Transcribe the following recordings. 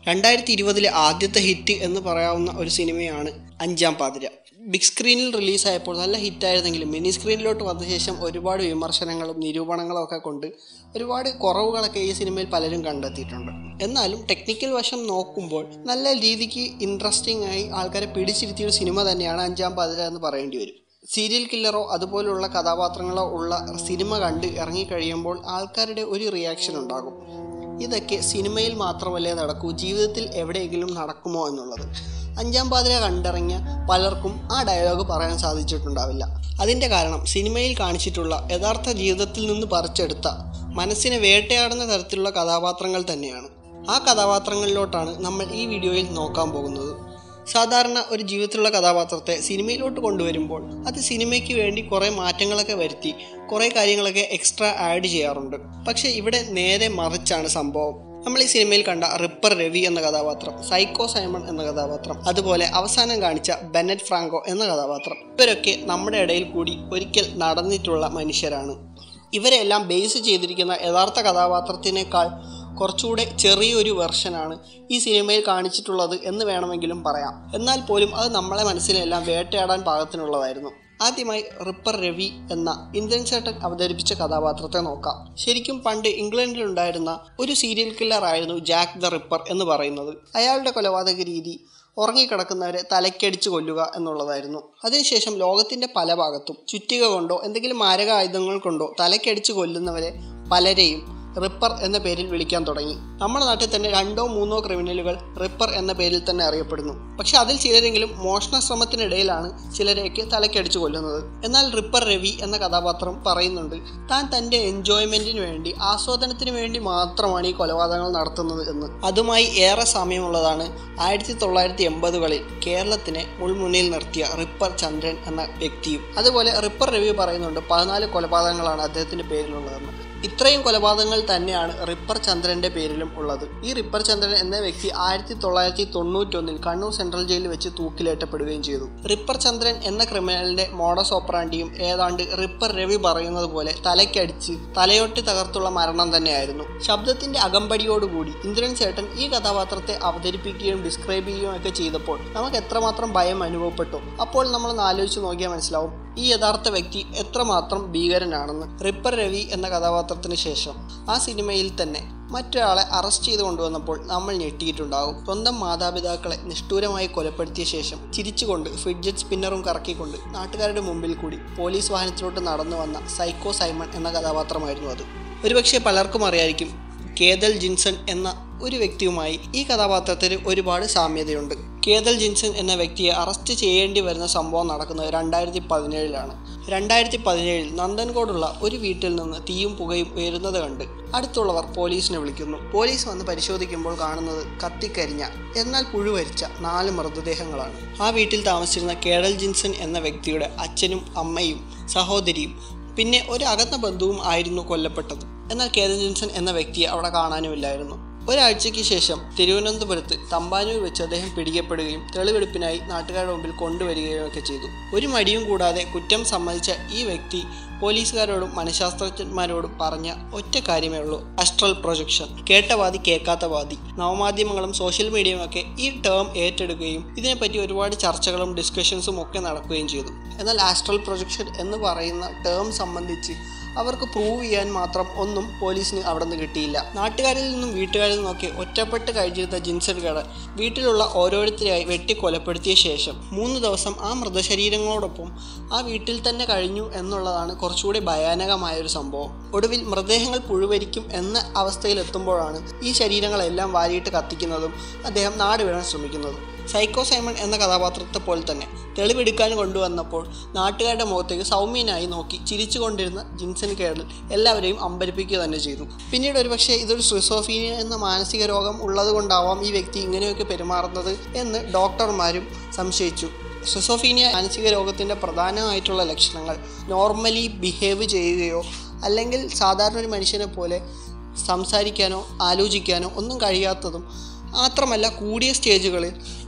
രണ്ടായിരത്തി ഇരുപതിലെ ആദ്യത്തെ ഹിറ്റ് എന്ന് പറയാവുന്ന ഒരു സിനിമയാണ് അഞ്ചാം പാതിര ബിഗ് സ്ക്രീനിൽ റിലീസായപ്പോൾ നല്ല ഹിറ്റായിരുന്നെങ്കിലും മിനി സ്ക്രീനിലോട്ട് വന്ന ശേഷം ഒരുപാട് വിമർശനങ്ങളും നിരൂപണങ്ങളും ഒക്കെ കൊണ്ട് ഒരുപാട് കുറവുകളൊക്കെ ഈ സിനിമയിൽ പലരും കണ്ടെത്തിയിട്ടുണ്ട് എന്നാലും ടെക്നിക്കൽ വശം നോക്കുമ്പോൾ നല്ല രീതിക്ക് ഇൻട്രസ്റ്റിംഗ് ആയി ആൾക്കാരെ പിടിച്ചിരുത്തിയ ഒരു സിനിമ തന്നെയാണ് അഞ്ചാം പാതിര എന്ന് പറയേണ്ടി വരും സീരിയൽ കില്ലറോ അതുപോലുള്ള കഥാപാത്രങ്ങളോ ഉള്ള സിനിമ കണ്ട് ഇറങ്ങിക്കഴിയുമ്പോൾ ആൾക്കാരുടെ ഒരു റിയാക്ഷൻ ഉണ്ടാകും ഇതൊക്കെ സിനിമയിൽ മാത്രമല്ലേ നടക്കൂ ജീവിതത്തിൽ എവിടെയെങ്കിലും നടക്കുമോ എന്നുള്ളത് അഞ്ചാം പാതിര കണ്ടിറങ്ങിയ പലർക്കും ആ ഡയലോഗ് പറയാൻ സാധിച്ചിട്ടുണ്ടാവില്ല അതിൻ്റെ കാരണം സിനിമയിൽ കാണിച്ചിട്ടുള്ള യഥാർത്ഥ ജീവിതത്തിൽ നിന്ന് പറിച്ചെടുത്ത മനസ്സിനെ വേട്ടയാടുന്ന തരത്തിലുള്ള കഥാപാത്രങ്ങൾ തന്നെയാണ് ആ കഥാപാത്രങ്ങളിലോട്ടാണ് നമ്മൾ ഈ വീഡിയോയിൽ നോക്കാൻ പോകുന്നത് സാധാരണ ഒരു ജീവിതത്തിലുള്ള കഥാപാത്രത്തെ സിനിമയിലോട്ട് കൊണ്ടുവരുമ്പോൾ അത് സിനിമയ്ക്ക് വേണ്ടി കുറേ മാറ്റങ്ങളൊക്കെ വരുത്തി കുറേ കാര്യങ്ങളൊക്കെ എക്സ്ട്രാ ആഡ് ചെയ്യാറുണ്ട് പക്ഷേ ഇവിടെ നേരെ മറിച്ചാണ് സംഭവം നമ്മൾ ഈ സിനിമയിൽ കണ്ട റിപ്പർ രവി എന്ന കഥാപാത്രം സൈക്കോ സൈമൺ എന്ന കഥാപാത്രം അതുപോലെ അവസാനം കാണിച്ച ബെന്നറ്റ് ഫ്രാങ്കോ എന്ന കഥാപാത്രം ഇവരൊക്കെ നമ്മുടെ ഇടയിൽ കൂടി ഒരിക്കൽ നടന്നിട്ടുള്ള മനുഷ്യരാണ് ഇവരെല്ലാം ബേസ് ചെയ്തിരിക്കുന്ന യഥാർത്ഥ കഥാപാത്രത്തിനേക്കാൾ കുറച്ചുകൂടെ ചെറിയൊരു വെർഷനാണ് ഈ സിനിമയിൽ കാണിച്ചിട്ടുള്ളത് എന്ന് വേണമെങ്കിലും പറയാം എന്നാൽ പോലും അത് നമ്മളെ മനസ്സിലെല്ലാം വേട്ടയാടാൻ പാകത്തിനുള്ളതായിരുന്നു ആദ്യമായി റിപ്പർ രവി എന്ന ഇന്ത്യൻ ചേട്ടൻ അവതരിപ്പിച്ച കഥാപാത്രത്തെ നോക്കാം ശരിക്കും പണ്ട് ഇംഗ്ലണ്ടിലുണ്ടായിരുന്ന ഒരു സീരിയൽ കില്ലർ ആയിരുന്നു ജാക്ക് ദ റിപ്പർ എന്ന് പറയുന്നത് അയാളുടെ കൊലപാതക രീതി ഉറങ്ങിക്കിടക്കുന്നവരെ തലക്കടിച്ച് കൊല്ലുക എന്നുള്ളതായിരുന്നു അതിനുശേഷം ലോകത്തിന്റെ പല ഭാഗത്തും ചുറ്റിക കൊണ്ടോ എന്തെങ്കിലും മാരക ആയുധങ്ങൾ കൊണ്ടോ തലക്കടിച്ച് കൊല്ലുന്നവരെ പലരെയും റിപ്പർ എന്ന പേരിൽ വിളിക്കാൻ തുടങ്ങി നമ്മുടെ നാട്ടിൽ തന്നെ രണ്ടോ മൂന്നോ ക്രിമിനലുകൾ റിപ്പർ എന്ന പേരിൽ തന്നെ അറിയപ്പെടുന്നു പക്ഷെ അതിൽ ചിലരെങ്കിലും മോഷണ ശ്രമത്തിനിടയിലാണ് ചിലരെയൊക്കെ തലക്കടിച്ചു കൊല്ലുന്നത് എന്നാൽ റിപ്പർ രവി എന്ന കഥാപാത്രം പറയുന്നുണ്ട് താൻ തൻ്റെ എൻജോയ്മെന്റിന് വേണ്ടി ആസ്വാദനത്തിന് വേണ്ടി മാത്രമാണ് ഈ കൊലപാതകങ്ങൾ നടത്തുന്നത് എന്ന് അതുമായി ഏറെ സാമ്യമുള്ളതാണ് ആയിരത്തി തൊള്ളായിരത്തി എൺപതുകളിൽ കേരളത്തിനെ മുൾമുന്നിൽ നിർത്തിയ റിപ്പർ ചന്ദ്രൻ എന്ന വ്യക്തിയും അതുപോലെ റിപ്പർ രവി പറയുന്നുണ്ട് പതിനാല് കൊലപാതകങ്ങളാണ് അദ്ദേഹത്തിന്റെ പേരിലുള്ളതെന്ന് ഇത്രയും കൊലപാതകങ്ങൾ തന്നെയാണ് റിപ്പർ ചന്ദ്രന്റെ പേരിലും ഉള്ളത് ഈ റിപ്പർ ചന്ദ്രൻ എന്ന വ്യക്തി ആയിരത്തി തൊള്ളായിരത്തി തൊണ്ണൂറ്റൊന്നിൽ കണ്ണൂർ സെൻട്രൽ ജയിലിൽ വെച്ച് തൂക്കിലേറ്റപ്പെടുകയും ചെയ്തു റിപ്പർ ചന്ദ്രൻ എന്ന ക്രിമിനലിന്റെ മോഡസ് ഓപ്പറാണ്ടിയും ഏതാണ്ട് റിപ്പർ രവി പറയുന്നത് പോലെ തലയ്ക്കടിച്ച് തലയൊട്ടി തകർത്തുള്ള മരണം തന്നെയായിരുന്നു ശബ്ദത്തിന്റെ അകമ്പടിയോടുകൂടി ഇന്ദ്രൻ ചേട്ടൻ ഈ കഥാപാത്രത്തെ അവതരിപ്പിക്കുകയും ഡിസ്ക്രൈബ് ചെയ്യുകയും ഒക്കെ ചെയ്തപ്പോൾ നമുക്ക് എത്രമാത്രം ഭയം അനുഭവപ്പെട്ടു അപ്പോൾ നമ്മളൊന്ന് ആലോചിച്ച് നോക്കിയാൽ മനസ്സിലാവും ഈ യഥാർത്ഥ വ്യക്തി എത്രമാത്രം ഭീകരനാണെന്ന് റിപ്പർ രവി എന്ന കഥാപാത്രത്തിന് ശേഷം ആ സിനിമയിൽ തന്നെ മറ്റൊരാളെ അറസ്റ്റ് ചെയ്ത് കൊണ്ടുവന്നപ്പോൾ നമ്മൾ ഞെട്ടിയിട്ടുണ്ടാകും സ്വന്തം മാതാപിതാക്കളെ നിഷ്ഠൂരമായി കൊലപ്പെടുത്തിയ ശേഷം ചിരിച്ചുകൊണ്ട് ഫിഡ്ജറ്റ് സ്പിന്നറും കറക്കിക്കൊണ്ട് നാട്ടുകാരുടെ മുമ്പിൽ കൂടി പോലീസ് വാഹനത്തിലോട്ട് നടന്നു വന്ന സൈക്കോ സൈമൺ എന്ന കഥാപാത്രമായിരുന്നു അത് ഒരുപക്ഷെ പലർക്കും അറിയായിരിക്കും കേതൽ ജിൻസൺ എന്ന ഒരു വ്യക്തിയുമായി ഈ കഥാപാത്രത്തിന് ഒരുപാട് സാമ്യതയുണ്ട് കേതൽ ജിൻസൺ എന്ന വ്യക്തിയെ അറസ്റ്റ് ചെയ്യേണ്ടി വരുന്ന സംഭവം നടക്കുന്നത് രണ്ടായിരത്തി പതിനേഴിലാണ് രണ്ടായിരത്തി പതിനേഴിൽ നന്ദൻകോടുള്ള ഒരു വീട്ടിൽ നിന്ന് തീയും പുകയും ഉയരുന്നത് കണ്ട് അടുത്തുള്ളവർ പോലീസിനെ വിളിക്കുന്നു പോലീസ് വന്ന് പരിശോധിക്കുമ്പോൾ കാണുന്നത് കത്തിക്കരിഞ്ഞ എന്നാൽ പുഴുവരിച്ച നാല് മൃതദേഹങ്ങളാണ് ആ വീട്ടിൽ താമസിച്ചിരുന്ന കേടൽ ജിൻസൺ എന്ന വ്യക്തിയുടെ അച്ഛനും അമ്മയും സഹോദരിയും പിന്നെ ഒരു അകന്ന ബന്ധുവും ആയിരുന്നു കൊല്ലപ്പെട്ടത് എന്നാൽ കേതൻ ജിൻസൺ എന്ന വ്യക്തിയെ അവിടെ കാണാനുമില്ലായിരുന്നു ഒരാഴ്ചയ്ക്ക് ശേഷം തിരുവനന്തപുരത്ത് തമ്പാനൂർ വെച്ച് അദ്ദേഹം പിടിക്കപ്പെടുകയും തെളിവെടുപ്പിനായി നാട്ടുകാരുടെ മുമ്പിൽ കൊണ്ടുവരികയും ഒക്കെ ചെയ്തു ഒരു മടിയും കൂടാതെ കുറ്റം സമ്മതിച്ച ഈ വ്യക്തി പോലീസുകാരോടും മനഃശാസ്ത്രജ്ഞന്മാരോടും പറഞ്ഞ ഒറ്റ കാര്യമേ ഉള്ളൂ അസ്ട്രൽ പ്രൊജക്ഷൻ കേട്ട വാദി കേൾക്കാത്ത വാദി നവമാധ്യമങ്ങളും സോഷ്യൽ മീഡിയയും ഒക്കെ ഈ ടേം ഏറ്റെടുക്കുകയും ഇതിനെപ്പറ്റി ഒരുപാട് ചർച്ചകളും ഡിസ്കഷൻസും ഒക്കെ നടക്കുകയും ചെയ്തു എന്നാൽ ആസ്ട്രൽ പ്രൊജക്ഷൻ എന്ന് പറയുന്ന ടേം സംബന്ധിച്ച് അവർക്ക് പ്രൂവ് ചെയ്യാൻ മാത്രം ഒന്നും പോലീസിന് അവിടെ നിന്ന് കിട്ടിയില്ല നാട്ടുകാരിൽ നിന്നും വീട്ടുകാരിൽ നിന്നൊക്കെ ഒറ്റപ്പെട്ട് കഴിഞ്ഞിരുന്ന ജിൻസൺ കട വീട്ടിലുള്ള ഓരോരുത്തരെയായി വെട്ടി കൊലപ്പെടുത്തിയ ശേഷം മൂന്ന് ദിവസം ആ മൃതശരീരങ്ങളോടൊപ്പം ആ വീട്ടിൽ തന്നെ കഴിഞ്ഞു എന്നുള്ളതാണ് കുറച്ചുകൂടി ഭയാനകമായ ഒരു സംഭവം ഒടുവിൽ മൃതദേഹങ്ങൾ പുഴുവരിക്കും എന്ന അവസ്ഥയിലെത്തുമ്പോഴാണ് ഈ ശരീരങ്ങളെല്ലാം വാരിയിട്ട് കത്തിക്കുന്നതും അദ്ദേഹം നാടുവിടാൻ ശ്രമിക്കുന്നതും സൈക്കോ സൈമൺ എന്ന കഥാപാത്രത്തെ പോലെ തന്നെ തെളിവെടുക്കാൻ കൊണ്ടുവന്നപ്പോൾ നാട്ടുകാരുടെ മുഖത്തേക്ക് സൗമ്യനായി നോക്കി ചിരിച്ചുകൊണ്ടിരുന്ന ജിൻസൺ കേരളിൽ എല്ലാവരെയും അമ്പരിപ്പിക്കുക തന്നെ ചെയ്തു പിന്നീട് ഒരുപക്ഷെ ഇതൊരു സ്ട്രിസോഫീനിയ എന്ന മാനസിക രോഗം ഉള്ളത് കൊണ്ടാവാം ഈ വ്യക്തി ഇങ്ങനെയൊക്കെ പെരുമാറുന്നത് എന്ന് ഡോക്ടർമാരും സംശയിച്ചു സ്ട്രിസോഫീനിയ മാനസിക രോഗത്തിൻ്റെ പ്രധാനമായിട്ടുള്ള ലക്ഷണങ്ങൾ നോർമലി ബിഹേവ് ചെയ്യുകയോ അല്ലെങ്കിൽ സാധാരണ ഒരു മനുഷ്യനെ പോലെ സംസാരിക്കാനോ ആലോചിക്കാനോ ഒന്നും കഴിയാത്തതും മാത്രമല്ല കൂടിയ സ്റ്റേജുകളിൽ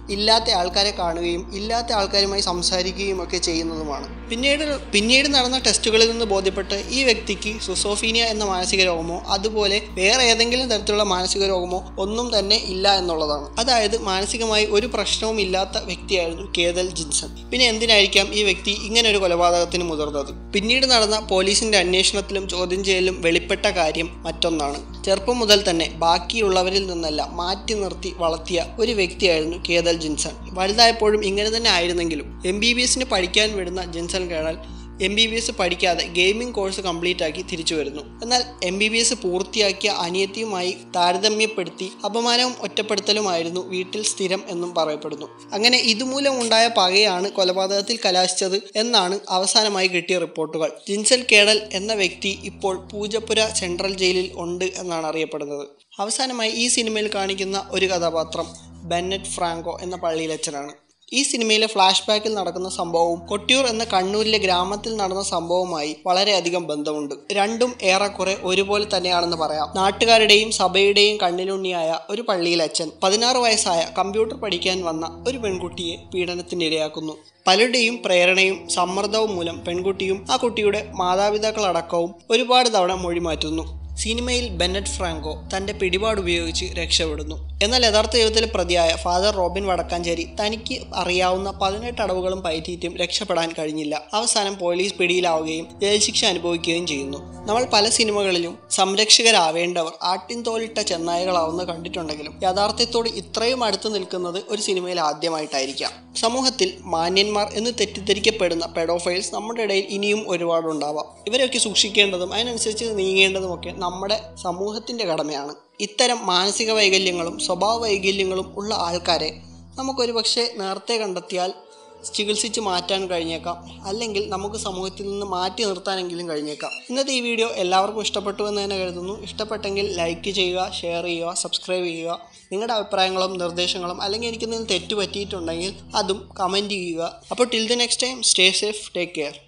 ഇല്ലാത്ത ആൾക്കാരെ കാണുകയും ഇല്ലാത്ത ആൾക്കാരുമായി സംസാരിക്കുകയും ഒക്കെ ചെയ്യുന്നതുമാണ് പിന്നീട് പിന്നീട് നടന്ന ടെസ്റ്റുകളിൽ നിന്ന് ബോധ്യപ്പെട്ട് ഈ വ്യക്തിക്ക് സുസോഫീനിയ എന്ന മാനസിക രോഗമോ അതുപോലെ വേറെ ഏതെങ്കിലും തരത്തിലുള്ള മാനസിക രോഗമോ ഒന്നും തന്നെ ഇല്ല എന്നുള്ളതാണ് അതായത് മാനസികമായി ഒരു പ്രശ്നവും ഇല്ലാത്ത വ്യക്തിയായിരുന്നു കേതൽ ജിൻസൺ പിന്നെ എന്തിനായിരിക്കാം ഈ വ്യക്തി ഇങ്ങനെ ഒരു കൊലപാതകത്തിന് മുതിർന്നത് പിന്നീട് നടന്ന പോലീസിന്റെ അന്വേഷണത്തിലും ചോദ്യം ചെയ്യലും വെളിപ്പെട്ട കാര്യം മറ്റൊന്നാണ് ചെറുപ്പം മുതൽ തന്നെ ബാക്കിയുള്ളവരിൽ നിന്നല്ല മാറ്റി നിർത്തി വളർത്തിയ ഒരു വ്യക്തിയായിരുന്നു കേതൽ ജിൻസൺ വലുതായപ്പോഴും ഇങ്ങനെ തന്നെ ആയിരുന്നെങ്കിലും എം ബി ബി എസിന് പഠിക്കാൻ വിടുന്ന Jinson colonel M B B S പഠിക്കാതെ ഗെയിമിംഗ് കോഴ്സ് കംപ്ലീറ്റ് ആക്കി തിരിച്ചു വരുന്നു എന്നാൽ എം ബി ബി എസ് പൂർത്തിയാക്കിയ അനിയത്തിയുമായി താരതമ്യപ്പെടുത്തി അപമാനവും ഒറ്റപ്പെടുത്തലുമായിരുന്നു വീട്ടിൽ സ്ഥിരം എന്നും പറയപ്പെടുന്നു അങ്ങനെ ഇതുമൂലം ഉണ്ടായ പകയാണ് കൊലപാതകത്തിൽ കലാശിച്ചത് എന്നാണ് അവസാനമായി കിട്ടിയ റിപ്പോർട്ടുകൾ ജിൻസൽ കേടൽ എന്ന വ്യക്തി ഇപ്പോൾ പൂജപ്പുര സെൻട്രൽ ജയിലിൽ ഉണ്ട് എന്നാണ് അറിയപ്പെടുന്നത് അവസാനമായി ഈ സിനിമയിൽ കാണിക്കുന്ന ഒരു കഥാപാത്രം ബെന്നറ്റ് ഫ്രാങ്കോ എന്ന പള്ളിയിലച്ചനാണ് ഈ സിനിമയിലെ ഫ്ലാഷ് ബാക്കിൽ നടക്കുന്ന സംഭവവും കൊട്ടിയൂർ എന്ന കണ്ണൂരിലെ ഗ്രാമത്തിൽ നടന്ന സംഭവവുമായി വളരെയധികം ബന്ധമുണ്ട് രണ്ടും ഏറെക്കുറെ ഒരുപോലെ തന്നെയാണെന്ന് പറയാം നാട്ടുകാരുടെയും സഭയുടെയും കണ്ണിലുണ്ണിയായ ഒരു പള്ളിയിലച്ഛൻ പതിനാറ് വയസ്സായ കമ്പ്യൂട്ടർ പഠിക്കാൻ വന്ന ഒരു പെൺകുട്ടിയെ പീഡനത്തിനിരയാക്കുന്നു പലരുടെയും പ്രേരണയും സമ്മർദ്ദവും മൂലം പെൺകുട്ടിയും ആ കുട്ടിയുടെ മാതാപിതാക്കളടക്കവും ഒരുപാട് തവണ മൊഴി മാറ്റുന്നു സിനിമയിൽ ബെന്നറ്റ് ഫ്രാങ്കോ തന്റെ പിടിപാട് ഉപയോഗിച്ച് രക്ഷപ്പെടുന്നു എന്നാൽ യഥാർത്ഥ ജീവിതത്തിലെ പ്രതിയായ ഫാദർ റോബിൻ വടക്കാഞ്ചേരി തനിക്ക് അറിയാവുന്ന പതിനെട്ട് അടവുകളും പയറ്റിയിട്ടും രക്ഷപ്പെടാൻ കഴിഞ്ഞില്ല അവസാനം പോലീസ് പിടിയിലാവുകയും ജയിൽ ശിക്ഷ അനുഭവിക്കുകയും ചെയ്യുന്നു നമ്മൾ പല സിനിമകളിലും സംരക്ഷകരാവേണ്ടവർ ആട്ടിൻ തോലിട്ട ചെന്നായകളാവുന്ന കണ്ടിട്ടുണ്ടെങ്കിലും യഥാർത്ഥത്തോട് ഇത്രയും അടുത്ത് നിൽക്കുന്നത് ഒരു സിനിമയിൽ ആദ്യമായിട്ടായിരിക്കാം സമൂഹത്തിൽ മാന്യന്മാർ എന്ന് തെറ്റിദ്ധരിക്കപ്പെടുന്ന പെഡോഫൈൽസ് നമ്മുടെ ഇടയിൽ ഇനിയും ഒരുപാടുണ്ടാവാം ഇവരെയൊക്കെ സൂക്ഷിക്കേണ്ടതും അതിനനുസരിച്ച് നീങ്ങേണ്ടതുമൊക്കെ നമ്മുടെ സമൂഹത്തിൻ്റെ കടമയാണ് ഇത്തരം മാനസിക വൈകല്യങ്ങളും സ്വഭാവ വൈകല്യങ്ങളും ഉള്ള ആൾക്കാരെ നമുക്കൊരു പക്ഷേ നേരത്തെ കണ്ടെത്തിയാൽ ചികിത്സിച്ച് മാറ്റാൻ കഴിഞ്ഞേക്കാം അല്ലെങ്കിൽ നമുക്ക് സമൂഹത്തിൽ നിന്ന് മാറ്റി നിർത്താനെങ്കിലും കഴിഞ്ഞേക്കാം ഇന്നത്തെ ഈ വീഡിയോ എല്ലാവർക്കും ഇഷ്ടപ്പെട്ടു എന്ന് തന്നെ കരുതുന്നു ഇഷ്ടപ്പെട്ടെങ്കിൽ ലൈക്ക് ചെയ്യുക ഷെയർ ചെയ്യുക സബ്സ്ക്രൈബ് ചെയ്യുക നിങ്ങളുടെ അഭിപ്രായങ്ങളും നിർദ്ദേശങ്ങളും അല്ലെങ്കിൽ എനിക്ക് എന്തെങ്കിലും തെറ്റ് പറ്റിയിട്ടുണ്ടെങ്കിൽ അതും കമൻറ്റ് ചെയ്യുക അപ്പോൾ till the next time stay safe take care